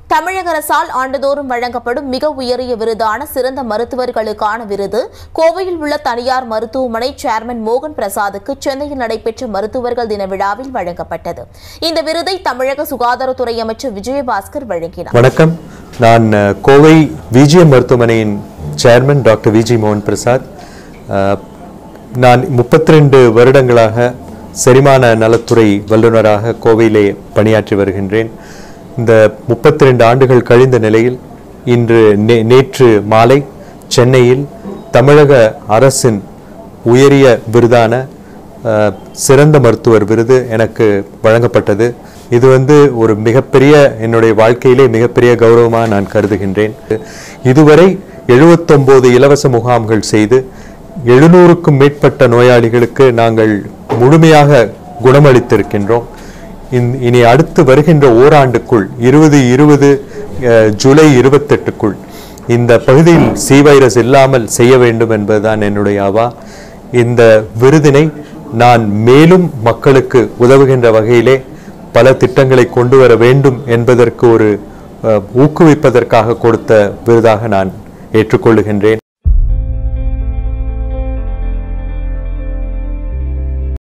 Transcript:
தமிழக அரசால் ஆண்டுதோறும் வழங்கப்படும் மிக உயரிய விருதான சிறந்த மருத்துவர்களுக்கான விருது கோவையில் உள்ள தனியார் மருத்துவமனை சேர்மன் மோகன் பிரசாத்துக்கு சென்னையில் நடைபெற்ற மருத்துவர்கள் தின விழாவில் வழங்கப்பட்டது இந்த விருதை தமிழக சுகாதாரத்துறை அமைச்சர் விஜயபாஸ்கர் வழங்கினார் வணக்கம் நான் அஹ், கோவை விஜிஎம் மருத்துவமனையின் சேர்மன் டாக்டர் விஜி மோகன் பிரசாத் அஹ், நான் 32 வருடங்களாக செரிமான நலத்துறை வல்லுநராக கோவையிலே பணியாற்றி வருகின்றேன் இந்த 32 ஆண்டுகள் கழிந்த நிலையில் இன்று நே- நேற்று மாலை சென்னையில் தமிழக அரசின் உயரிய விருதான அஹ், சிறந்த மருத்துவர் விருது எனக்கு வழங்கப்பட்டது இது வந்து ஒரு மிகப்பெரிய என்னுடைய வாழ்க்கையிலே மிகப்பெரிய கௌரவமாக நான் கருதுகின்றேன் இதுவரை 79 இலவச முகாம்கள் செய்து எழுநூறுக்கும் மேற்பட்ட நோயாளிகளுக்கு நாங்கள் முழுமையாக குணமளித்திருக்கின்றோம் இன்- இனி அடுத்து வருகின்ற ஓராண்டுக்குள் இருபது இருபது ஜூலை இருபத்தெட்டுக்குள் இந்த பகுதியில் சி வைரஸ் இல்லாமல் செய்ய வேண்டும் என்பதுதான் என்னுடைய அவா இந்த விருதினை நான் மேலும் மக்களுக்கு உதவுகின்ற வகையிலே பல திட்டங்களை கொண்டு வர வேண்டும் என்பதற்கு ஒரு அஹ், ஊக்குவிப்பதற்காக கொடுத்த விருதாக நான் ஏற்றுக்கொள்ளுகின்றேன்